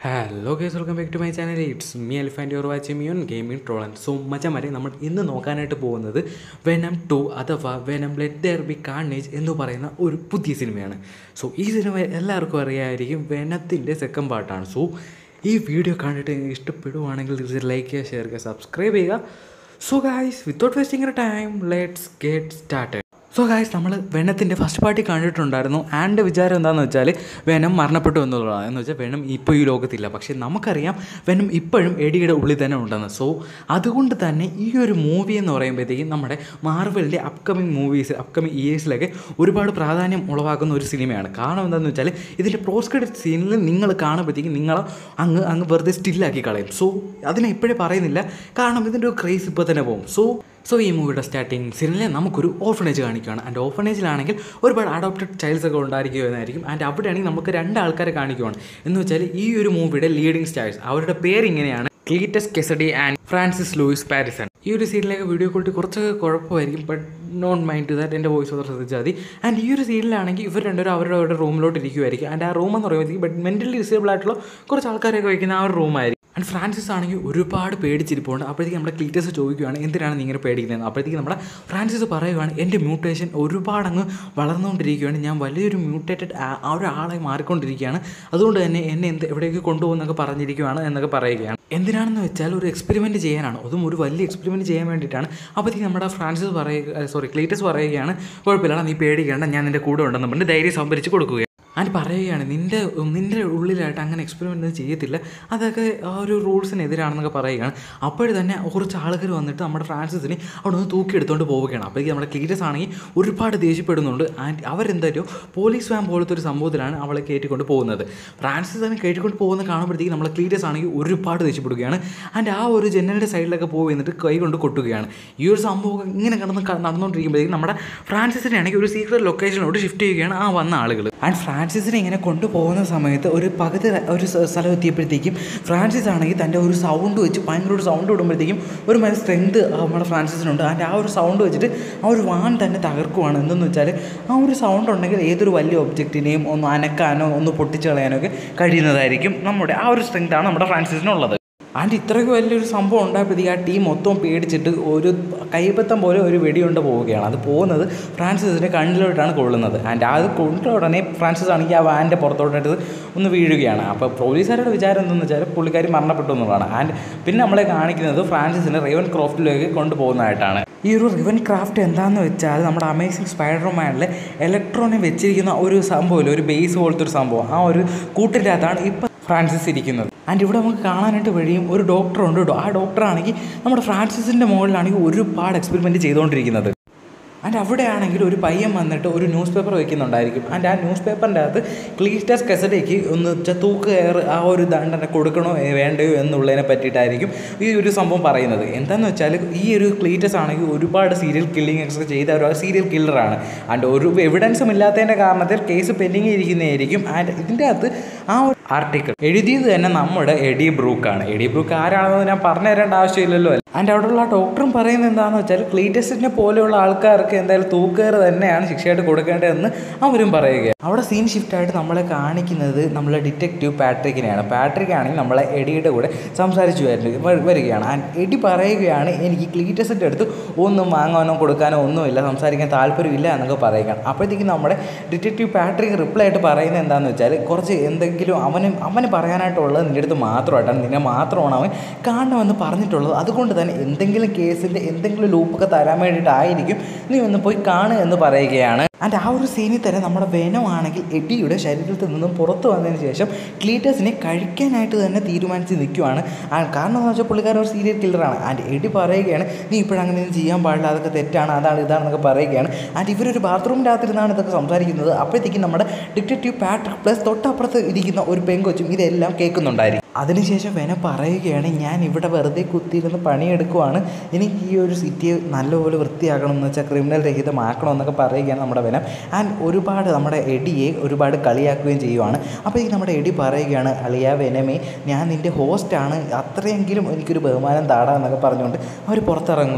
hello guys welcome back to my channel it's me elephant you're watching മ്യൂൺ gaming ട്രോളൻ so മച്ചമാരെ നമ്മൾ ഇന്ന് നോക്കാനായിട്ട് പോകുന്നത് വെനം ടു അഥവാ Venom let there be Carnage എന്ന് പറയുന്ന ഒരു പുതിയ സിനിമയാണ് സോ ഈ സിനിമ എല്ലാവർക്കും അറിയാമായിരിക്കും വെനത്തിൻ്റെ സെക്കൻഡ് പാർട്ടാണ് സോ ഈ വീഡിയോ കണ്ടിട്ട് നിങ്ങൾക്ക് ഇഷ്ടപ്പെടുവാണെങ്കിൽ തീർച്ചയായും ലൈക്ക് ചെയ്യുക ഷെയർ ചെയ്യുക സബ്സ്ക്രൈബ് ചെയ്യുക so guys without wasting time let's get started so guys നമ്മൾ വെനത്തിൻ്റെ ഫസ്റ്റ് പാർട്ടി കണ്ടിട്ടുണ്ടായിരുന്നു ആൻ്റെ വിചാരം എന്താണെന്ന് വെച്ചാൽ വെനം മരണപ്പെട്ടു എന്നുള്ളതാണ് എന്ന് വെച്ചാൽ വെനം ഇപ്പോൾ ഈ ലോകത്തില്ല പക്ഷേ നമുക്കറിയാം വെനം ഇപ്പോഴും എടിയുടെ ഉള്ളിൽ തന്നെ ഉണ്ടെന്ന് സോ അതുകൊണ്ട് തന്നെ ഈ ഒരു മൂവി എന്ന് പറയുമ്പോഴത്തേക്കും നമ്മുടെ മാർവലിൻ്റെ അപ്കമിങ് മൂവീസ് അപ്കമിങ് ഇയേഴ്സിലൊക്കെ ഒരുപാട് പ്രാധാന്യം ഉളവാക്കുന്ന ഒരു സിനിമയാണ് കാരണം എന്താണെന്ന് വെച്ചാൽ ഇതിൻ്റെ പ്രോസ് ക്രെഡിറ്റ് സീനിൽ നിങ്ങൾ കാണുമ്പോഴത്തേക്കും നിങ്ങൾ അങ്ങ് അങ്ങ് വെറുതെ സ്റ്റില്ലാക്കി കളയും സോ അതിനെ ഇപ്പോഴേ പറയുന്നില്ല കാരണം ഇതിൻ്റെ ഒരു ക്രേസ് ഇപ്പോൾ തന്നെ പോകും സോ സോ ഈ മൂവിയുടെ സ്റ്റാർട്ടിങ് സീനിൽ നമുക്കൊരു ഓർഫനേജ് കാണിക്കുകയാണ് ആൻഡ് ഓർഫനേജിലാണെങ്കിൽ ഒരുപാട് അഡോപ്റ്റഡ് ചൈൽഡ്സ് ഒക്കെ ഉണ്ടായിരിക്കുമെന്നായിരിക്കും ആൻഡ് അവിടെയാണെങ്കിൽ നമുക്ക് രണ്ട് ആൾക്കാരെ കാണിക്കുകയാണ് എന്ന് വെച്ചാൽ ഈ ഒരു മൂവിയുടെ ലീഡിങ് സ്റ്റാർസ് അവരുടെ പേര് ഇങ്ങനെയാണ് Cletus Kasady and Frances Louise Barrison ഈ ഒരു സീരിയലൊക്കെ വീഡിയോ ക്വാളിറ്റി കുറച്ചൊക്കെ കുഴപ്പമായിരിക്കും ബട്ട് നോട്ട് മൈൻഡ് ദാറ്റ് എൻ്റെ വോയിസ് ഓവർ ശ്രദ്ധിച്ചാൽ മതി ആൻഡ് ഈ ഒരു സീരിയലാണെങ്കിൽ ഇവർ രണ്ടുപേരും അവരുടെ അവരുടെ റൂമിലോട്ട് ഇരിക്കുമായിരിക്കും ആൻഡ് ആ റൂം എന്ന് പറയുമ്പോഴത്തേക്കും ബട്ട് മെൻ്റലി ഡിസേബിൾ ആയിട്ടുള്ള കുറച്ച് ആൾക്കാരൊക്കെ വയ്ക്കുന്ന ആ ഒരു റൂമായിരിക്കും ആൻഡ് ഫ്രാൻസിസ് ആണെങ്കിൽ ഒരുപാട് പേടിച്ചിരിപ്പുണ്ട് അപ്പോഴത്തേക്ക് നമ്മുടെ ക്ലീറ്റേഴ്സ് ചോദിക്കുകയാണ് എന്തിനാണ് നീ ഇങ്ങനെ പേടിക്കുന്നത് അപ്പോഴത്തേക്ക് നമ്മുടെ ഫ്രാൻസിസ് പറയുകയാണ് എൻ്റെ മ്യൂട്ടേഷൻ ഒരുപാട് അങ്ങ് വളർന്നുകൊണ്ടിരിക്കുകയാണ് ഞാൻ വലിയൊരു മ്യൂട്ടേറ്റഡ് ആ ഒരു ആളായി മാറിക്കൊണ്ടിരിക്കുകയാണ് അതുകൊണ്ട് തന്നെ എന്നെ എന്ത് എവിടേക്ക് കൊണ്ടുപോകുന്നൊക്കെ പറഞ്ഞിരിക്കുകയാണ് എന്നൊക്കെ പറയുകയാണ് എന്തിനാണെന്ന് വെച്ചാൽ ഒരു എക്സ്പെരിമെൻറ്റ് ചെയ്യാനാണ് അതും ഒരു വലിയ എക്സ്പെരിമെൻറ്റ് ചെയ്യാൻ വേണ്ടിയിട്ടാണ് അപ്പോഴത്തേക്ക് നമ്മുടെ ഫ്രാൻസിസ് പറയുക സോറി ക്ലീറ്റസ് പറയുകയാണ് കുഴപ്പമില്ല നീ പേടിക്കേണ്ട ഞാൻ നിൻ്റെ കൂടെ ഉണ്ടെന്ന് പറഞ്ഞ് ധൈര്യം സംഭരിച്ച് കൊടുക്കുക ആൻഡ് പറയുകയാണ് നിൻ്റെ നിൻ്റെ ഉള്ളിലായിട്ട് അങ്ങനെ എക്സ്പെരിമെൻ്റ് ചെയ്യത്തില്ല അതൊക്കെ ആ ഒരു റൂൾസിനെതിരാണെന്നൊക്കെ പറയുകയാണ് അപ്പോഴും തന്നെ കുറച്ച് ആളുകൾ വന്നിട്ട് നമ്മുടെ ഫ്രാൻസിസിനെ അവിടെ നിന്ന് തൂക്കിയെടുത്തുകൊണ്ട് പോവുകയാണ് അപ്പോഴേക്കും നമ്മുടെ ക്ലീറ്റസ് ആണെങ്കിൽ ഒരുപാട് ദേഷ്യപ്പെടുന്നുണ്ട് ആൻഡ് അവരെന്തായോ പോലീസ് വാൻ പോലത്തെ ഒരു സംഭവത്തിലാണ് അവളെ കയറ്റിക്കൊണ്ട് പോകുന്നത് ഫ്രാൻസിസ് തന്നെ കയറ്റിക്കൊണ്ട് പോകുന്ന കാണുമ്പോഴത്തേക്കും നമ്മളെ ക്ലീറ്റസ് ആണെങ്കിൽ ഒരുപാട് ദേഷ്യപ്പെടുകയാണ് ആൻഡ് ആ ഒരു ജനലിൻ്റെ സൈഡിലൊക്കെ പോയി എന്നിട്ട് കൈ കൊണ്ട് കൊട്ടുകയാണ് ഈ ഒരു സംഭവം ഇങ്ങനെ കിടന്ന് നടന്നുകൊണ്ടിരിക്കുമ്പോഴത്തേക്കും നമ്മുടെ ഫ്രാൻസിസിനെ ആണെങ്കിൽ ഒരു സീക്രട്ട് ലൊക്കേഷനിലോട്ട് ഷിഫ്റ്റ് ചെയ്യുകയാണ് ആ വന്ന ആളുകൾ ആൻഡ് ഫ്രാൻസിസിനെ ഇങ്ങനെ കൊണ്ടുപോകുന്ന സമയത്ത് ഒരു പകുതി ഒരു സ്ഥലം എത്തിയപ്പോഴത്തേക്കും ഫ്രാൻസിസ് ആണെങ്കിൽ തൻ്റെ ഒരു സൗണ്ട് വെച്ച് ഭയങ്കര ഒരു സൗണ്ട് വിടുമ്പോഴത്തേക്കും ഒരു മതി സ്ട്രെങ്ത് നമ്മുടെ ഫ്രാൻസിസിനുണ്ട് ആൻഡ് ആ ഒരു സൗണ്ട് വെച്ചിട്ട് ആ ഒരു വാൻ തന്നെ തകർക്കുവാണ് എന്തെന്ന് വെച്ചാൽ ആ ഒരു സൗണ്ട് ഉണ്ടെങ്കിൽ ഏതൊരു വലിയ ഒബ്ജക്റ്റിനെയും ഒന്ന് അനക്കാനോ ഒന്ന് പൊട്ടിച്ച് കളയാനോ ഒക്കെ കഴിയുന്നതായിരിക്കും നമ്മുടെ ആ ഒരു സ്ട്രെങ്താണ് നമ്മുടെ ഫ്രാൻസിസിനുള്ളത് ആൻഡ് ഇത്രയ്ക്ക് വലിയൊരു സംഭവം ഉണ്ടായപ്പോഴത്തേക്ക് ആ ടീം മൊത്തം പേടിച്ചിട്ട് ഒരു കൈപ്പത്തം പോലെ ഒരു വെടിയുണ്ട പോവുകയാണ് അത് പോകുന്നത് ഫ്രാൻസിസിൻ്റെ കണ്ണിലോട്ടാണ് കൊള്ളുന്നത് ആൻഡ് അത് കൊണ്ട ഉടനെ ഫ്രാൻസിസ് ആണെങ്കിൽ ആ വാൻ്റെ പുറത്തോട്ട് ഒന്ന് വീഴുകയാണ് അപ്പോൾ പോലീസുകാരുടെ വിചാരം എന്തെന്ന് വെച്ചാൽ പുള്ളിക്കാരി മരണപ്പെട്ടു എന്നുള്ളതാണ് ആൻഡ് പിന്നെ നമ്മളെ കാണിക്കുന്നത് ഫ്രാൻസിസിനെ റേവൻ ക്രോഫ്റ്റിലേക്ക് കൊണ്ടുപോകുന്നതായിട്ടാണ് ഈ ഒരു റിവൻ ക്രാഫ്റ്റ് എന്താണെന്ന് വെച്ചാൽ നമ്മുടെ അമേസിങ് സ്പൈഡർമാനിൽ ഇലക്ട്രോണിൽ വെച്ചിരിക്കുന്ന ഒരു സംഭവമില്ല ഒരു ബേസ് പോലത്തെ ഒരു സംഭവം ആ ഒരു കൂട്ടിൻ്റെ അകത്താണ് ഇപ്പം ഫ്രാൻസിസ് ഇരിക്കുന്നത് ആൻഡ് ഇവിടെ നമുക്ക് കാണാനായിട്ട് വഴിയും ഒരു ഡോക്ടറുണ്ട് കേട്ടോ ആ ഡോക്ടറാണെങ്കിൽ നമ്മുടെ ഫ്രാൻസിസിൻ്റെ മുകളിലാണെങ്കിൽ ഒരുപാട് എക്സ്പെരിമെൻറ്റ് ചെയ്തുകൊണ്ടിരിക്കുന്നത് ആൻഡ് അവിടെയാണെങ്കിൽ ഒരു പയ്യൻ വന്നിട്ട് ഒരു ന്യൂസ് പേപ്പർ വയ്ക്കുന്നുണ്ടായിരിക്കും ആൻഡ് ആ ന്യൂസ് പേപ്പറിൻ്റെ അകത്ത് ക്ലീറ്റസ് കെസഡേക്ക് ഒന്ന് തൂക്ക് കയറ് ആ ഒരു ദണ്ഡന കൊടുക്കണോ വേണ്ടയോ എന്നുള്ളതിനെ പറ്റിയിട്ടായിരിക്കും ഈ ഒരു സംഭവം പറയുന്നത് എന്താണെന്ന് വെച്ചാൽ ഈ ഒരു ക്ലീറ്റസ് ആണെങ്കിൽ ഒരുപാട് സീരിയൽ കില്ലിങ് ഒക്കെ ചെയ്ത ഒരു സീരിയൽ കില്ലറാണ് ആൻഡ് ഒരു എവിഡൻസും ഇല്ലാത്തതിൻ്റെ കാരണത്തിൽ കേസ് പെൻഡിങ് ഇരിക്കുന്നതായിരിക്കും ആൻഡ് ഇതിൻ്റെ അകത്ത് ആ ഒരു ആർട്ടിക്കിൾ എഴുതിയത് തന്നെ നമ്മുടെ എഡി ബ്രൂക്കാണ് എഡി ബ്രൂക്ക് ആരാണെന്ന് ഞാൻ പറഞ്ഞു തരേണ്ട ആവശ്യമില്ലല്ലോ ആൻഡ് അവിടെയുള്ള ആ ഡോക്ടറും പറയുന്നത് എന്താണെന്ന് വെച്ചാൽ ക്ലീറ്റസിനെ പോലെയുള്ള ആൾക്കാർക്ക് എന്തായാലും തൂക്കേറ് തന്നെയാണ് ശിക്ഷയായിട്ട് കൊടുക്കേണ്ടതെന്ന് അവരും പറയുകയാണ് അവിടെ സീൻ ഷിഫ്റ്റായിട്ട് നമ്മളെ കാണിക്കുന്നത് നമ്മളെ ഡിറ്റക്റ്റീവ് പാട്രിക്കിനെയാണ് പാട്രിക് ആണെങ്കിൽ നമ്മളെ എഡിയുടെ കൂടെ സംസാരിച്ചു വരികയാണ് ആൻഡ് എഡി പറയുകയാണ് എനിക്ക് ക്ലീറ്റസിൻ്റെ അടുത്ത് ഒന്നും വാങ്ങാനോ കൊടുക്കാനോ ഒന്നുമില്ല സംസാരിക്കാൻ താല്പര്യമില്ല എന്നൊക്കെ പറയുകയാണ് അപ്പോഴത്തേക്കും നമ്മുടെ ഡിറ്റക്റ്റീവ് പാട്രിക് റിപ്ലൈ ആയിട്ട് പറയുന്നത് എന്താണെന്ന് വെച്ചാൽ കുറച്ച് എന്തെങ്കിലും അവന് അവന് പറയാനായിട്ടുള്ളത് നിൻ്റെ അടുത്ത് മാത്രമായിട്ടാണ് നിന്നെ മാത്രമാണ് അവൻ കാണണമെന്ന് പറഞ്ഞിട്ടുള്ളത് അതുകൊണ്ട് തന്നെ എന്തെങ്കിലും കേസിൻ്റെ എന്തെങ്കിലും ലൂപ്പൊക്കെ തരാൻ വേണ്ടിയിട്ടായിരിക്കും നീ ഒന്ന് പോയി കാണുക എന്ന് പറയുകയാണ് ആൻഡ് ആ ഒരു സീനിൽ തന്നെ നമ്മുടെ വെനമാണെങ്കിൽ എഡിയുടെ ശരീരത്തിൽ നിന്നും പുറത്തു വന്നതിന് ശേഷം ക്ലീറ്റസിനെ കഴിക്കാനായിട്ട് തന്നെ തീരുമാനിച്ച് നിൽക്കുവാണ് കാരണം എന്ന് വെച്ചാൽ പുള്ളിക്കാരൻ ഒരു സീരിയൽ കില്ലറാണ് ആൻഡ് എഡി പറയുകയാണ് നീ ഇപ്പോഴങ്ങനെ ഒന്നും ചെയ്യാൻ പാടില്ല അതൊക്കെ തെറ്റാണ് അതാണ് ഇതാണെന്നൊക്കെ പറയുകയാണ് ആൻഡ് ഇവരൊരു ബാത്റൂമിൻ്റെ അകത്തിരുന്നാണ് ഇതൊക്കെ സംസാരിക്കുന്നത് അപ്പോഴത്തേക്കും നമ്മുടെ ഡിറ്റക്റ്റീവ് പാട്രിക് പ്ലസ് തൊട്ടപ്പുറത്ത് ഇരിക്കുന്ന ഒരു പെങ്കൊച്ചും ഇതെല്ലാം കേൾക്കുന്നുണ്ടായിരിക്കും അതിനുശേഷം വെന പറയുകയാണ് ഞാൻ ഇവിടെ വെറുതെ കുത്തിയിരുന്ന് പണിയെടുക്കുവാണ് എനിക്ക് ഈ ഒരു സിറ്റിയെ നല്ലപോലെ വൃത്തിയാക്കണം എന്ന് വെച്ചാൽ ക്രിമിനൽ രഹിതമാക്കണം എന്നൊക്കെ പറയുകയാണ് നമ്മുടെ വെനം ആൻഡ് ഒരുപാട് നമ്മുടെ എഡിയെ ഒരുപാട് കളിയാക്കുകയും ചെയ്യുവാണ് അപ്പോൾ ഈ നമ്മുടെ എഡി പറയുകയാണ് അളിയ വെനമേ ഞാൻ നിൻ്റെ ഹോസ്റ്റാണ് അത്രയെങ്കിലും എനിക്കൊരു ബഹുമാനം താടാ എന്നൊക്കെ പറഞ്ഞുകൊണ്ട് അവർ പുറത്തിറങ്ങുകയാണ്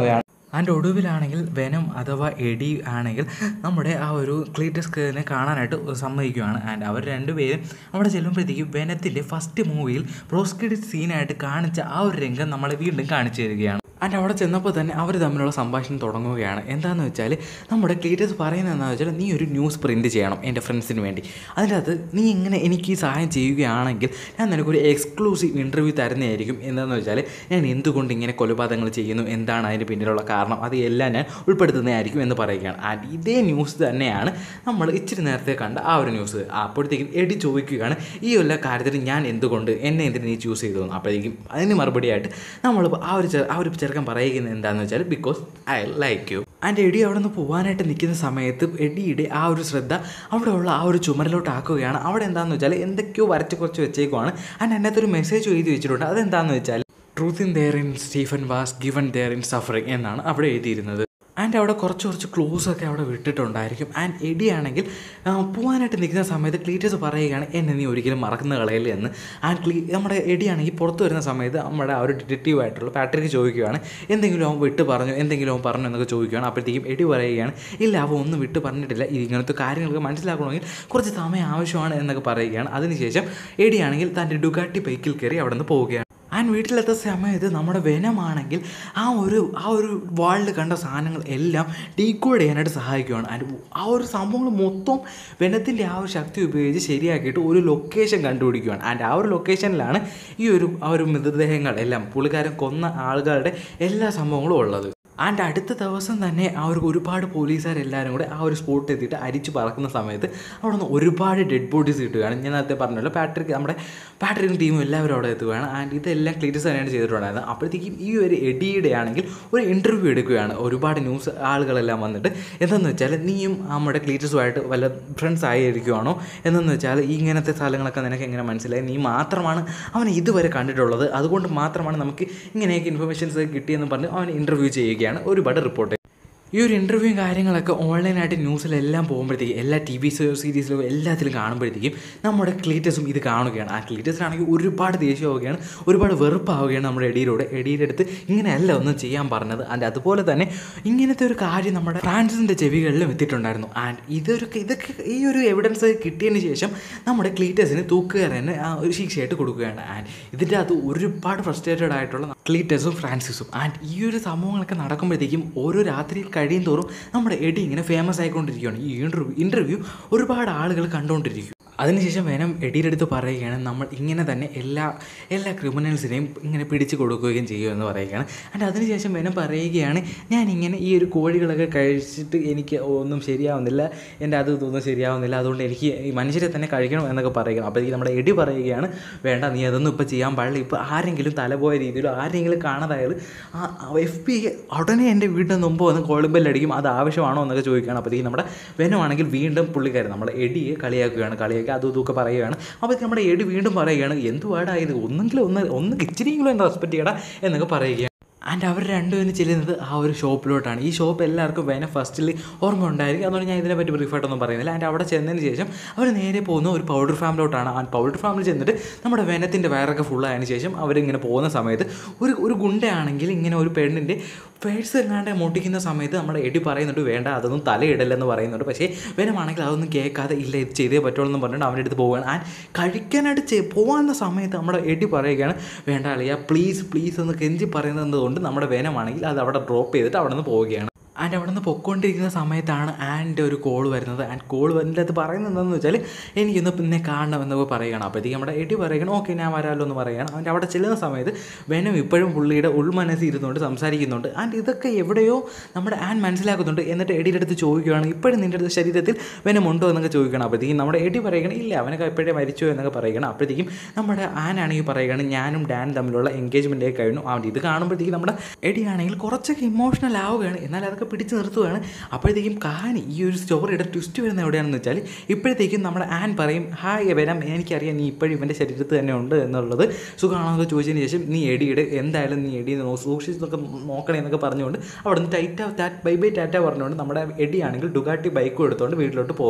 അതിൻ്റെ ഒടുവിലാണെങ്കിൽ വെനം അഥവാ എഡി ആണെങ്കിൽ നമ്മുടെ ആ ഒരു ക്ലീറ്റസ്കിനെ കാണാനായിട്ട് സമ്മതിക്കുകയാണ് ആൻഡ് അവർ രണ്ടുപേരും അവിടെ ചെല്ലുമ്പോഴത്തേക്കും വെനത്തിൻ്റെ ഫസ്റ്റ് മൂവിയിൽ പ്രോസ്കിഡ് സീനായിട്ട് കാണിച്ച ആ ഒരു രംഗം നമ്മളെ വീണ്ടും കാണിച്ചു തരികയാണ് ആൻഡ് അവിടെ ചെന്നപ്പോൾ തന്നെ അവർ തമ്മിലുള്ള സംഭാഷണം തുടങ്ങുകയാണ് എന്താണെന്ന് വെച്ചാൽ നമ്മുടെ ക്ലീറ്റസ് പറയുന്നത് എന്താണെന്ന് വെച്ചാൽ നീ ഒരു ന്യൂസ് പ്രിൻറ്റ് ചെയ്യണം എൻ്റെ ഫ്രണ്ട്സിന് വേണ്ടി അതിൻ്റെ അകത്ത് നീ ഇങ്ങനെ എനിക്ക് ഈ സഹായം ചെയ്യുകയാണെങ്കിൽ ഞാൻ നിനക്കൊരു എക്സ്ക്ലൂസീവ് ഇൻ്റർവ്യൂ തരുന്നതായിരിക്കും എന്താണെന്ന് വെച്ചാൽ ഞാൻ എന്തുകൊണ്ട് ഇങ്ങനെ കൊലപാതകങ്ങൾ ചെയ്യുന്നു എന്താണ് അതിന് പിന്നിലുള്ള കാരണം അത് എല്ലാം ഞാൻ ഉൾപ്പെടുത്തുന്നതായിരിക്കും എന്ന് പറയുകയാണ് ആൻഡ് ഇതേ ന്യൂസ് തന്നെയാണ് നമ്മൾ ഇച്ചിരി നേരത്തെ കണ്ട ആ ഒരു ന്യൂസ് അപ്പോഴത്തേക്കും എടി ചോദിക്കുകയാണ് ഈ എല്ലാ കാര്യത്തിൽ ഞാൻ എന്തുകൊണ്ട് എന്നെ എന്തിന് നീ ചൂസ് ചെയ്തു എന്ന് അപ്പോഴത്തേക്കും അതിന് മറുപടിയായിട്ട് നമ്മൾ ആ ഒരു ചെ- ആ ഒരു ചെറുക്കൻ പറയുന്നത് എന്താണെന്ന് വെച്ചാൽ because I like you and Eddie അവിടെ നിന്ന് പോകാനായിട്ട് നിൽക്കുന്ന സമയത്ത് എഡിയുടെ ആ ഒരു ശ്രദ്ധ അവിടെ ഉള്ള ആ ഒരു ചുമരിലോട്ട് ആക്കുകയാണ് അവിടെ എന്താണെന്ന് വെച്ചാൽ എന്തൊക്കെയോ വരച്ച് കുറച്ച് വെച്ചേക്കുവാണ് ആൻഡ് അതിനകത്ത് ഒരു മെസ്സേജ് എഴുതി വെച്ചിട്ടുണ്ട് അതെന്താണെന്ന് വെച്ചാൽ truth in there in Stephen was given there in suffering എന്നാണ് അവിടെ എഴുതിയിരുന്നത് ആൻഡ് അവിടെ കുറച്ച് കുറച്ച് ക്ലോസ് ഒക്കെ അവിടെ വിട്ടിട്ടുണ്ടായിരിക്കും ആൻഡ് എഡി ആണെങ്കിൽ ആ, പോകാനായിട്ട് നിൽക്കുന്ന സമയത്ത് ക്ലീറ്റേഴ്സ് പറയുകയാണ് എന്നെ നീ ഒരിക്കലും മറക്കുന്ന കളയില്ല എന്ന് ആൻഡ് ക്ലീ നമ്മുടെ എഡി ആണെങ്കിൽ പുറത്ത് വരുന്ന സമയത്ത് നമ്മുടെ ആ ഒരു ഡിറ്റക്റ്റീവ് ആയിട്ടുള്ള പാട്രിക്ക് ചോദിക്കുകയാണ് എന്തെങ്കിലും അവൻ വിട്ട് പറഞ്ഞു എന്തെങ്കിലും അവൻ പറഞ്ഞു എന്നൊക്കെ ചോദിക്കുകയാണ് അപ്പോഴത്തേക്കും എഡി പറയുകയാണ് ഇല്ല അവൻ ഒന്നും വിട്ട് പറഞ്ഞിട്ടില്ല ഇത് ഇങ്ങനത്തെ കാര്യങ്ങളൊക്കെ മനസ്സിലാക്കണമെങ്കിൽ കുറച്ച് സമയം ആവശ്യമാണ് എന്നൊക്കെ പറയുകയാണ് അതിനുശേഷം എഡി ആണെങ്കിൽ തൻ്റെ ഡുഗാട്ടി ബൈക്കിൽ കയറി അവിടെ നിന്ന് പോവുകയാണ് ആൻഡ് വീട്ടിലെത്ത സമയത്ത് നമ്മുടെ വെനമാണെങ്കിൽ ആ ഒരു ആ ഒരു വാളിൽ കണ്ട സാധനങ്ങൾ എല്ലാം ഡീകോഡ് ചെയ്യാനായിട്ട് സഹായിക്കുകയാണ് ആൻഡ് ആ ഒരു സംഭവങ്ങൾ മൊത്തം വെനത്തിൻ്റെ ആ ഒരു ശക്തി ഉപയോഗിച്ച് ശരിയാക്കിയിട്ട് ഒരു ലൊക്കേഷൻ കണ്ടുപിടിക്കുകയാണ് ആൻഡ് ആ ഒരു ലൊക്കേഷനിലാണ് ഈ ഒരു ആ ഒരു മൃതദേഹങ്ങൾ എല്ലാം പുള്ളിക്കാരൻ കൊന്ന ആളുകളുടെ എല്ലാ സംഭവങ്ങളും ഉള്ളത് ആൻഡ് അടുത്ത ദിവസം തന്നെ ആ ഒരു ഒരുപാട് പോലീസുകാരെല്ലാവരും കൂടെ ആ ഒരു സ്പോട്ടിൽ എത്തിയിട്ട് അരിച്ച് പറക്കുന്ന സമയത്ത് അവിടെ നിന്ന് ഒരുപാട് ഡെഡ് ബോഡീസ് കിട്ടുകയാണ് ഞാൻ നേരത്തെ പറഞ്ഞല്ലോ പാട്രിക് നമ്മുടെ പാട്രിക്കും ടീമും എല്ലാവരും അവിടെ എത്തുകയാണ് ആൻഡ് ഇതെല്ലാം ക്ലീറ്റസ് തന്നെയാണ് ചെയ്തിട്ടുണ്ടായിരുന്നത് അപ്പോഴത്തേക്കും ഈ ഒരു എഡിയുടെ ആണെങ്കിൽ ഒരു ഇൻ്റർവ്യൂ എടുക്കുകയാണ് ഒരുപാട് ന്യൂസ് ആളുകളെല്ലാം വന്നിട്ട് എന്തെന്ന് വെച്ചാൽ നീയും നമ്മുടെ ക്ലീറ്റസുമായിട്ട് വല്ല ഫ്രണ്ട്സ് ആയിരിക്കുവാണോ എന്നെന്ന് വെച്ചാൽ ഈ ഇങ്ങനത്തെ സ്ഥലങ്ങളൊക്കെ നിനക്ക് എങ്ങനെ മനസ്സിലായി നീ മാത്രമാണ് അവനെ ഇതുവരെ കണ്ടിട്ടുള്ളത് അതുകൊണ്ട് മാത്രമാണ് നമുക്ക് ഇങ്ങനെയൊക്കെ ഇൻഫർമേഷൻസ് കിട്ടിയെന്ന് പറഞ്ഞ് അവൻ ഇൻ്റർവ്യൂ ചെയ്യുകയാണ് ഒരുപാട് റിപ്പോർട്ട് ഈ ഒരു ഇൻ്റർവ്യൂ കാര്യങ്ങളൊക്കെ ഓൺലൈനായിട്ട് ന്യൂസിലെല്ലാം പോകുമ്പോഴത്തേക്കും എല്ലാ ടി വി സീരീസിലും എല്ലാത്തിലും കാണുമ്പോഴത്തേക്കും നമ്മുടെ ക്ലീറ്റസും ഇത് കാണുകയാണ് ആ ക്ലീറ്റസിനാണെങ്കിൽ ഒരുപാട് ദേഷ്യമാവുകയാണ് ഒരുപാട് വെറുപ്പാവുകയാണ് നമ്മുടെ എഡിയിലൂടെ എഡിയുടെ അടുത്ത് ഇങ്ങനെയല്ല ഒന്നും ചെയ്യാൻ പറഞ്ഞത് ആൻഡ് അതുപോലെ തന്നെ ഇങ്ങനത്തെ ഒരു കാര്യം നമ്മുടെ ഫ്രാൻസിൻ്റെ ചെവികളിലും എത്തിയിട്ടുണ്ടായിരുന്നു ആൻഡ് ഇതൊരു ഇതൊക്കെ ഈ ഒരു എവിഡൻസ് കിട്ടിയതിന് ശേഷം നമ്മുടെ ക്ലീറ്റസിന് തൂക്കുകയറിന് ആ ഒരു ശിക്ഷയായിട്ട് കൊടുക്കുകയാണ് ആൻഡ് ഇതിൻ്റെ അത് ഒരുപാട് ഫ്രസ്ട്രേറ്റഡ് ആയിട്ടുള്ള ക്ലീറ്റസും ഫ്രാൻസിസും ആൻഡ് ഈ ഒരു സംഭവങ്ങളൊക്കെ നടക്കുമ്പോഴത്തേക്കും ഓരോ രാത്രിയിൽ കഴിയും തോറും നമ്മുടെ എഡി ഇങ്ങനെ ഫേമസ് ആയിക്കൊണ്ടിരിക്കുകയാണ് ഈ ഇൻ്റർവ്യൂ ഇൻ്റർവ്യൂ ഒരുപാട് ആളുകൾ കണ്ടുകൊണ്ടിരിക്കും അതിനുശേഷം വേനം എഡിയുടെ അടുത്ത് പറയുകയാണ് നമ്മൾ ഇങ്ങനെ തന്നെ എല്ലാ എല്ലാ ക്രിമിനൽസിനെയും ഇങ്ങനെ പിടിച്ചു കൊടുക്കുകയും ചെയ്യുമെന്ന് പറയുകയാണ് ആൻഡ് അതിനുശേഷം വേനം പറയുകയാണ് ഞാൻ ഇങ്ങനെ ഈ ഒരു കോഴികളൊക്കെ കഴിച്ചിട്ട് എനിക്ക് ഒന്നും ശരിയാവുന്നില്ല എൻ്റെ അത് ഇതൊന്നും ശരിയാവുന്നില്ല അതുകൊണ്ട് എനിക്ക് ഈ മനുഷ്യരെ തന്നെ കഴിക്കണം എന്നൊക്കെ പറയുകയാണ് അപ്പോഴത്തേക്ക് നമ്മുടെ എഡി പറയുകയാണ് വേണ്ട നീ അതൊന്നും ഇപ്പോൾ ചെയ്യാൻ പാടില്ല ഇപ്പോൾ ആരെങ്കിലും തലപോയ രീതിയിലോ ആരെങ്കിലും കാണാതായാൽ ആ എഫ് ബി ഉടനെ എൻ്റെ വീടിന് മുമ്പ് വന്ന് കോളിബെല്ലടിക്കും അത് ആവശ്യമാണോ എന്നൊക്കെ ചോദിക്കുകയാണ് അപ്പോഴത്തേക്ക് നമ്മുടെ വെനമാണെങ്കിൽ വീണ്ടും പുള്ളിക്കാരൻ നമ്മുടെ എഡിയെ കളിയാക്കുകയാണ് കളിയാക്കി അതും ഇതൊക്കെ പറയുകയാണ് അപ്പോഴത്തേക്ക് നമ്മുടെ എഡി വീണ്ടും പറയുകയാണ് എന്തുവാടായത് ഒന്നെങ്കിലും ഒന്ന് ഒന്ന് ഇച്ചിരിയെങ്കിലും എന്ന് റെസ്പെക്ട് ചെയ്യടാ എന്നൊക്കെ പറയുകയാണ് ആൻഡ് അവർ രണ്ടുപേരും ചെല്ലുന്നത് ആ ഒരു ഷോപ്പിലോട്ടാണ് ഈ ഷോപ്പ് എല്ലാവർക്കും വേന ഫസ്റ്റിൽ ഓർമ്മ ഉണ്ടായിരിക്കും അതുകൊണ്ട് ഞാൻ ഇതിനെപ്പറ്റി ബ്രീഫായിട്ടൊന്നും പറയുന്നില്ല ആൻഡ് അവിടെ ചെന്നതിന് ശേഷം അവർ നേരെ പോകുന്ന ഒരു പൗഡർ ഫാമിലോട്ടാണ് ആ പൗഡർ ഫാമിൽ ചെന്നിട്ട് നമ്മുടെ വെനത്തിൻ്റെ വയറൊക്കെ ഫുള്ളായതിനു ശേഷം അവരിങ്ങനെ പോകുന്ന സമയത്ത് ഒരു ഒരു ഗുണ്ടയാണെങ്കിൽ ഇങ്ങനെ ഒരു പെണ്ണിൻ്റെ പേഴ്സ് എങ്ങാണ്ട് മുട്ടിക്കുന്ന സമയത്ത് നമ്മുടെ എടി പറയുന്നുണ്ട് വേണ്ട അതൊന്നും തലയിടല്ലെന്ന് പറയുന്നുണ്ട് പക്ഷേ വേനമാണെങ്കിൽ അതൊന്നും കേൾക്കാതെ ഇല്ല ഇത് ചെയ്തേ പറ്റുള്ളൂ എന്ന് പറഞ്ഞിട്ട് അവൻ്റെ അടുത്ത് പോവുകയാണ് ആൻഡ് കഴിക്കാനായിട്ട് ചെ പോകുന്ന സമയത്ത് നമ്മുടെ എടി പറയുകയാണ് വേണ്ട അളിയ പ്ലീസ് പ്ലീസ് എന്ന് കെഞ്ചി പറയുന്നത് കൊണ്ട് നമ്മുടെ വേനമാണെങ്കിൽ അത് അവിടെ ഡ്രോപ്പ് ചെയ്തിട്ട് അവിടെ നിന്ന് പോവുകയാണ് ആൻഡ് അവിടെ നിന്ന് പൊയ്ക്കൊണ്ടിരിക്കുന്ന സമയത്താണ് ആൻ്റെ ഒരു കോൾ വരുന്നത് ആൻഡ് കോൾ വരുന്നത് അത് പറയുന്നത് എന്താണെന്ന് വെച്ചാൽ എനിക്കൊന്ന് പിന്നെ കാണണം എന്നൊക്കെ പറയുകയാണ് അപ്പോഴത്തേക്ക് നമ്മുടെ എടി പറയുകയാണ് ഓക്കെ ഞാൻ വരാമല്ലോ എന്ന് പറയുകയാണ് അവൻ്റെ അവിടെ ചെല്ലുന്ന സമയത്ത് വെനം ഇപ്പോഴും പുള്ളിയുടെ ഉൾമനസ്സിൽ ഇരുന്നുകൊണ്ട് സംസാരിക്കുന്നുണ്ട് ആൻഡ് ഇതൊക്കെ എവിടെയോ നമ്മുടെ ആൻ മനസ്സിലാക്കുന്നുണ്ട് എന്നിട്ട് എടിയുടെ അടുത്ത് ചോദിക്കുകയാണ് ഇപ്പോഴും നിൻ്റെ അടുത്ത് ശരീരത്തിൽ വെനം ഉണ്ടോ എന്നൊക്കെ ചോദിക്കണം അപ്പോഴത്തേക്കും നമ്മുടെ എടി പറയുകയാണ് ഇല്ല അവനൊക്കെ എപ്പോഴേ മരിച്ചോ എന്നൊക്കെ പറയുകയാണ് അപ്പോഴത്തേക്കും നമ്മുടെ ആനാണെങ്കിൽ പറയുകയാണ് ഞാനും ഡാൻ തമ്മിലുള്ള എൻഗേജ്മെൻറ്റേ കഴിഞ്ഞു അവൻ ഇത് കാണുമ്പോഴത്തേക്കും നമ്മുടെ എടി ആണെങ്കിൽ കുറച്ചൊക്കെ ഇമോഷണൽ ആവുകയാണ് എന്നാൽ അതൊക്കെ പിടിച്ച് നിർത്തുകയാണ് അപ്പോഴത്തേക്കും കഹാനി ഈ ഒരു സ്റ്റോറിയുടെ ട്വിസ്റ്റ് വരുന്നത് എവിടെയാണെന്ന് വെച്ചാൽ ഇപ്പോഴത്തേക്കും നമ്മുടെ ആൻ പറയും ഹായ് വരാം എനിക്കറിയാം നീ ഇപ്പോഴും ഇവൻ്റെ ശരീരത്തിൽ തന്നെ ഉണ്ട് എന്നുള്ളത് സുഖമാണെന്നൊക്കെ ചോദിച്ചതിന് ശേഷം നീ എടിയുടെ എന്തായാലും നീ എടി സൂക്ഷിച്ചൊക്കെ നോക്കണേ എന്നൊക്കെ പറഞ്ഞുകൊണ്ട് അവിടെ നിന്ന് ടൈറ്റ ടാറ്റ് ബൈ ബൈ ടാറ്റ പറഞ്ഞുകൊണ്ട് നമ്മുടെ എടി ആണെങ്കിൽ ഡുഗാട്ടി ബൈക്കും എടുത്തുകൊണ്ട് വീട്ടിലോട്ട് പോവുകയാണ്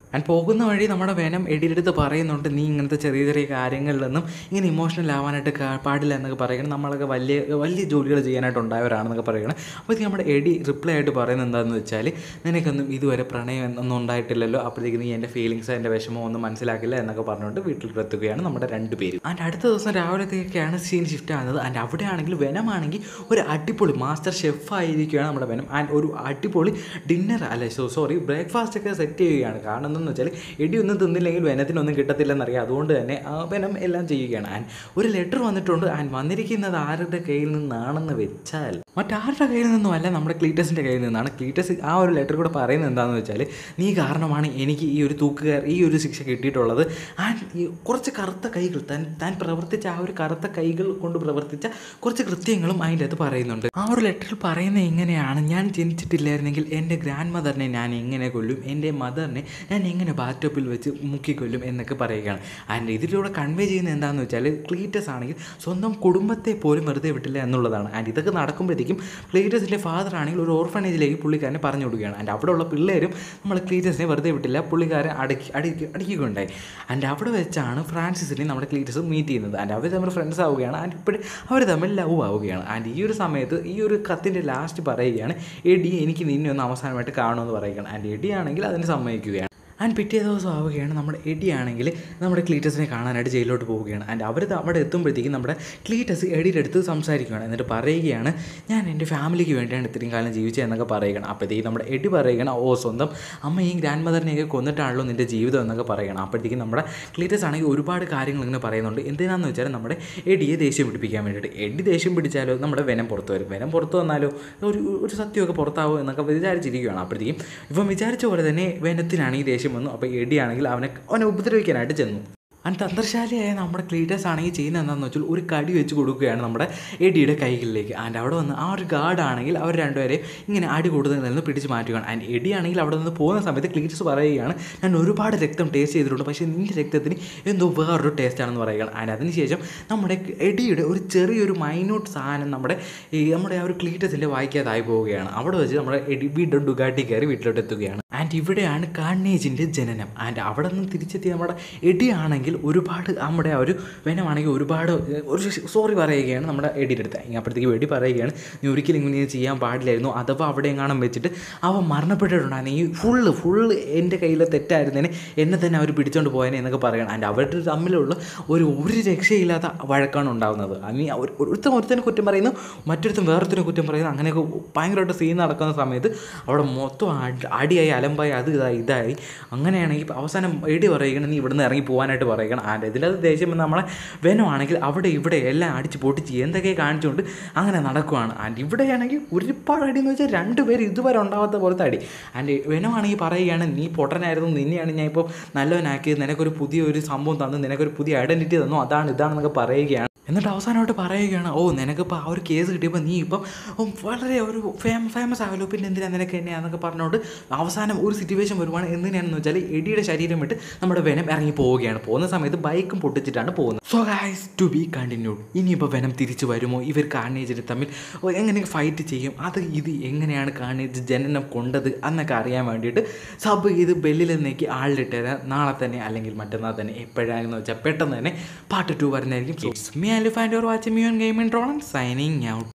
ആൻഡ് പോകുന്ന വഴി നമ്മുടെ വെനം എഡിയുടെ അടുത്ത് പറയുന്നുണ്ട് നീ ഇങ്ങനത്തെ ചെറിയ ചെറിയ കാര്യങ്ങളിലൊന്നും ഇങ്ങനെ ഇമോഷണൽ ആവാനായിട്ട് കാ- പാടില്ല എന്നൊക്കെ പറയണം നമ്മളൊക്കെ വലിയ വലിയ ജോലികൾ ചെയ്യാനായിട്ട് ഉണ്ടായവരാണെന്നൊക്കെ പറയണം അപ്പോഴത്തേക്ക് നമ്മുടെ എഡി റിപ്ലൈ ആയിട്ട് പറയുന്നത് എന്താണെന്ന് വെച്ചാൽ നിനക്കൊന്നും ഇതുവരെ പ്രണയം ഒന്നും ഉണ്ടായിട്ടില്ലല്ലോ അപ്പോഴത്തേക്ക് നീ എൻ്റെ ഫീലിങ്സ് എൻ്റെ വിഷമം ഒന്നും മനസ്സിലാക്കില്ല എന്നൊക്കെ പറഞ്ഞുകൊണ്ട് വീട്ടിൽ എത്തുകയാണ് നമ്മുടെ രണ്ട് പേരും ആൻഡ് അടുത്ത ദിവസം രാവിലത്തേക്കാണ് സീൻ ഷിഫ്റ്റ് ആകുന്നത് ആൻഡ് അവിടെയാണെങ്കിൽ വെനമാണെങ്കിൽ ഒരു അടിപൊളി മാസ്റ്റർ ഷെഫ് ആയിരിക്കുകയാണ് നമ്മുടെ വെനം ആൻഡ് ഒരു അടിപൊളി ഡിന്നർ അല്ല സോ സോറി ബ്രേക്ക്ഫാസ്റ്റ് ഒക്കെ സെറ്റ് ചെയ്യുകയാണ് കാരണം എന്തെന്ന് വെച്ചാൽ എടി ഒന്നും തിന്നില്ലെങ്കിൽ വെനത്തിനൊന്നും കിട്ടത്തില്ലെന്നറിയാം അതുകൊണ്ട് തന്നെ ആ വെനം എല്ലാം ചെയ്യുകയാണ് ആൻഡ് ഒരു ലെറ്റർ വന്നിട്ടുണ്ട് ആൻഡ് വന്നിരിക്കുന്നത് ആരുടെ കയ്യിൽ നിന്നാണെന്ന് വെച്ചാൽ മറ്റാരുടെ കയ്യിൽ നിന്നുമല്ല നമ്മുടെ ക്ലീറ്റസിൻ്റെ കയ്യിൽ നിന്നാണ് ക്ലീറ്റസ് ആ ഒരു ലെറ്റർ കൂടെ പറയുന്നത് എന്താണെന്ന് വെച്ചാൽ നീ കാരണമാണ് എനിക്ക് ഈ ഒരു തൂക്കുകാർ ഈ ഒരു ശിക്ഷ കിട്ടിയിട്ടുള്ളത് ആൻഡ് ഈ കുറച്ച് കറുത്ത കൈകൾ താൻ താൻ പ്രവർത്തിച്ച ആ ഒരു കറുത്ത കൈകൾ കൊണ്ട് പ്രവർത്തിച്ച കുറച്ച് കൃത്യങ്ങളും അതിൻ്റെ അകത്ത് പറയുന്നുണ്ട് ആ ഒരു ലെറ്ററിൽ പറയുന്നത് എങ്ങനെയാണ് ഞാൻ ജനിച്ചിട്ടില്ലായിരുന്നെങ്കിൽ എൻ്റെ ഗ്രാൻഡ് മദറിനെ ഞാൻ എങ്ങനെ കൊല്ലും എൻ്റെ മദറിനെ ഞാൻ എങ്ങനെ ബാറ്റോപ്പിൽ വെച്ച് മുക്കിക്കൊല്ലും എന്നൊക്കെ പറയുകയാണ് ആൻഡ് ഇതിലൂടെ കൺവേ ചെയ്യുന്നത് എന്താണെന്ന് വെച്ചാൽ ക്ലീറ്റസ് ആണെങ്കിൽ സ്വന്തം കുടുംബത്തെ പോലും വെറുതെ വിട്ടില്ല എന്നുള്ളതാണ് ആൻഡ് ഇതൊക്കെ നടക്കുമ്പോഴത്തേക്കും ക്ലീറ്റസിൻ്റെ ഫാദർ ആണെങ്കിൽ ഒരു ഓർഫനേജിലേക്ക് പുള്ളിക്കാരനെ പറഞ്ഞു കൊടുക്കുകയാണ് ആൻഡ് അവിടെയുള്ള പിള്ളേരും നമ്മൾ ക്ലീറ്റസിനെ വെറുതെ വിട്ടില്ല പുള്ളിക്കാരൻ അടക്കി അടക്കി അടിക്കുകയുണ്ടായി ആൻഡ് അവിടെ വെച്ചാണ് ഫ്രാൻസിസിനെ നമ്മുടെ ക്ലീറ്റസ് മീറ്റ് ചെയ്യുന്നത് ആൻഡ് അവർ തമ്മിൽ ഫ്രണ്ട്സ് ആവുകയാണ് ആൻഡ് ഇപ്പോഴും അവർ തമ്മിൽ ലവ് ആവുകയാണ് ആൻഡ് ഈ ഒരു സമയത്ത് ഈ ഒരു കത്തിൻ്റെ ലാസ്റ്റ് പറയുകയാണ് എഡി എനിക്ക് നിന്നെ ഒന്ന് അവസാനമായിട്ട് കാണുമെന്ന് പറയുകയാണ് ആൻഡ് എഡി ആണെങ്കിൽ അതിന് സമ്മതിക്കുകയാണ് ആൻഡ് പിറ്റേ ദിവസം ആവുകയാണ് നമ്മുടെ എഡി ആണെങ്കിൽ നമ്മുടെ ക്ലീറ്റസിനെ കാണാനായിട്ട് ജയിലിലോട്ട് പോവുകയാണ് ആൻഡ് അവർ അവിടെ എത്തുമ്പോഴത്തേക്കും നമ്മുടെ ക്ലീറ്റസ് എഡിയുടെ അടുത്ത് സംസാരിക്കുകയാണ് എന്നിട്ട് പറയുകയാണ് ഞാൻ എൻ്റെ ഫാമിലിക്ക് വേണ്ടിയാണ് ഇത്രയും കാലം ജീവിച്ചത് എന്നൊക്കെ പറയുകയാണ് അപ്പോഴത്തേക്കും നമ്മുടെ എഡി പറയുകയാണ് ഓ സ്വന്തം അമ്മയും ഗ്രാൻഡ് മദറിനെയൊക്കെ കൊന്നിട്ടാണല്ലോ നിൻ്റെ ജീവിതം എന്നൊക്കെ പറയണം അപ്പോഴത്തേക്കും നമ്മുടെ ക്ലീറ്റസ് ആണെങ്കിൽ ഒരുപാട് കാര്യങ്ങൾ ഇങ്ങനെ പറയുന്നുണ്ട് എന്തിനാന്ന് വെച്ചാൽ നമ്മുടെ എഡിയെ ദേഷ്യം പിടിപ്പിക്കാൻ വേണ്ടിയിട്ട് എഡി ദേഷ്യം പിടിച്ചാലോ നമ്മുടെ വെനം പുറത്ത് വരും വെനം പുറത്ത് വന്നാലോ ഒരു ഒരു സത്യമൊക്കെ പുറത്താവും എന്നൊക്കെ വിചാരിച്ചിരിക്കുകയാണ് അപ്പോഴത്തേക്കും ഇവൻ വിചാരിച്ച പോലെ തന്നെ വെനത്തിനാണ് ഈ ദേഷ്യം വന്നു അപ്പോൾ എഡിയാണെങ്കിൽ അവനെ അവനെ ഉപദ്രവിക്കാനായിട്ട് ചെന്നു ആൻഡ് തന്ത്രശാലിയായ നമ്മുടെ ക്ലീറ്റസ് ആണെങ്കിൽ ചെയ്യുന്നത് എന്താണെന്ന് വെച്ചാൽ ഒരു കടി വെച്ച് കൊടുക്കുകയാണ് നമ്മുടെ എഡിയുടെ കൈകളിലേക്ക് ആൻഡ് അവിടെ വന്ന് ആ ഒരു ഗാർഡ് ആണെങ്കിൽ അവർ രണ്ടുപേരെ ഇങ്ങനെ അടി കൂടുതൽ നിന്ന് പിടിച്ച് മാറ്റുകയാണ് ആൻഡ് എഡി ആണെങ്കിൽ അവിടെ നിന്ന് പോകുന്ന സമയത്ത് ക്ലീറ്റസ് പറയുകയാണ് ഞാൻ ഒരുപാട് രക്തം ടേസ്റ്റ് ചെയ്തിട്ടുണ്ട് പക്ഷേ നിൻ്റെ രക്തത്തിന് എന്തോ വേറൊരു ടേസ്റ്റ് ആണെന്ന് പറയുകയാണ് ആൻഡ് അതിനുശേഷം നമ്മുടെ എഡിയുടെ ഒരു ചെറിയൊരു മൈന്യൂട്ട് സാധനം നമ്മുടെ ഈ നമ്മുടെ ആ ഒരു ക്ലീറ്റസിൻ്റെ വായിക്കാതായി പോവുകയാണ് അവിടെ വെച്ച് നമ്മുടെ എഡി വീണ്ടും ഡുഗാട്ടി കയറി വീട്ടിലോട്ട് എത്തുകയാണ് ആൻഡ് ഇവിടെയാണ് കാർണേജിൻ്റെ ജനനം ആൻഡ് അവിടെ നിന്ന് തിരിച്ചെത്തി നമ്മുടെ എഡി ആണെങ്കിൽ ഒരുപാട് നമ്മുടെ ആ ഒരു വെനമാണെങ്കിൽ ഒരുപാട് ഒരു സോറി പറയുകയാണ് നമ്മുടെ എഡിയുടെ അടുത്ത് അപ്പോഴത്തേക്ക് എഡി പറയുകയാണ് നീ ഒരിക്കലും ഇങ്ങനെ ചെയ്യാൻ പാടില്ലായിരുന്നു അഥവാ അവിടെ എങ്ങാനും വെച്ചിട്ട് അവ മരണപ്പെട്ടിട്ടുണ്ടായിരുന്നു ഈ ഫുള്ള് ഫുള്ള് എൻ്റെ കയ്യിലെ തെറ്റായിരുന്നേനെ എന്നെ തന്നെ അവർ പിടിച്ചോണ്ട് പോയനെ എന്നൊക്കെ പറയണം ആൻഡ് അവരുടെ തമ്മിലുള്ള ഒരു ഒരു രക്ഷയില്ലാത്ത വഴക്കാണ് ഉണ്ടാകുന്നത് ഐ മീൻ ഒരുത്തൻ ഒരുത്തനെ കുറ്റം പറയുന്നു മറ്റൊരുത്തൻ വേറൊരുത്തനെ കുറ്റം പറയുന്നു അങ്ങനെയൊക്കെ ഭയങ്കരമായിട്ട് സീൻ നടക്കുന്ന സമയത്ത് അവിടെ മൊത്തം അടി- അടിയായി അലമ്പായി അത് ഇതായി ഇതായി അങ്ങനെയാണെങ്കിൽ അവസാനം എടി പറയുകയാണ് നീ ഇവിടുന്ന് ഇറങ്ങി പോകാനായിട്ട് പറയുകയാണ് ആൻഡ് ഇതിലത് ദേഷ്യം വന്ന് നമ്മളെ വെനമാണെങ്കിൽ അവിടെ ഇവിടെ എല്ലാം അടിച്ച് പൊട്ടിച്ച് എന്തൊക്കെ കാണിച്ചുകൊണ്ട് അങ്ങനെ നടക്കുവാണ് ആൻഡ് ഇവിടെയാണെങ്കിൽ ഒരുപാട് അടി എന്ന് വെച്ചാൽ രണ്ടുപേരും ഇതുവരെ ഉണ്ടാവാത്ത പോലത്തെ അടി ആൻഡ് വെനമാണെങ്കിൽ പറയുകയാണ് നീ പൊട്ടനായിരുന്നു നിന്നെയാണ് ഞാൻ ഇപ്പോൾ നല്ലവനാക്കിയത് നിനക്കൊരു പുതിയ ഒരു സംഭവം തന്നു നിനക്കൊരു പുതിയ ഐഡൻറ്റിറ്റി തന്നു അതാണ് ഇതാണെന്നൊക്കെ പറയുകയാണ് എന്നിട്ട് അവസാനമായിട്ട് പറയുകയാണ് ഓ നിനക്കിപ്പോൾ ആ ഒരു കേസ് കിട്ടിയപ്പോൾ നീ ഇപ്പം ഉം, വളരെ ഒരു ഫേമ ഫേമസ് ആവല്ലോ പിന്നെ എന്തിനാ നിനക്ക് എന്നെയാന്നൊക്കെ പറഞ്ഞുകൊണ്ട് അവസാനം ഒരു സിറ്റുവേഷൻ വരുവാണ് എന്തിനാണെന്ന് വെച്ചാൽ എഡിയുടെ ശരീരം വിട്ട് നമ്മുടെ വെനം ഇറങ്ങി പോവുകയാണ് പോകുന്ന സമയത്ത് ബൈക്കും പൊട്ടിച്ചിട്ടാണ് പോകുന്നത് so guys to be continued ഇനിയിപ്പോൾ വെനം തിരിച്ചു വരുമോ ഇവർ കാർണേജിന് തമ്മിൽ ഓ, എങ്ങനെ ഫൈറ്റ് ചെയ്യും അത് ഇത് എങ്ങനെയാണ് കാർണേജ് ജനനം കൊണ്ടത് എന്നൊക്കെ അറിയാൻ വേണ്ടിയിട്ട് സബ് ഇത് ബെല്ലിലെന്നേക്ക് ആളിലിട്ട് നാളെ തന്നെ അല്ലെങ്കിൽ മറ്റന്നാൾ തന്നെ എപ്പോഴാണെന്ന് വെച്ചാൽ പെട്ടെന്ന് തന്നെ പാർട്ട് ടു വരുന്നതായിരിക്കും me and find your watching me on game in ട്രോളൻ സൈനിങ് ഔട്ട്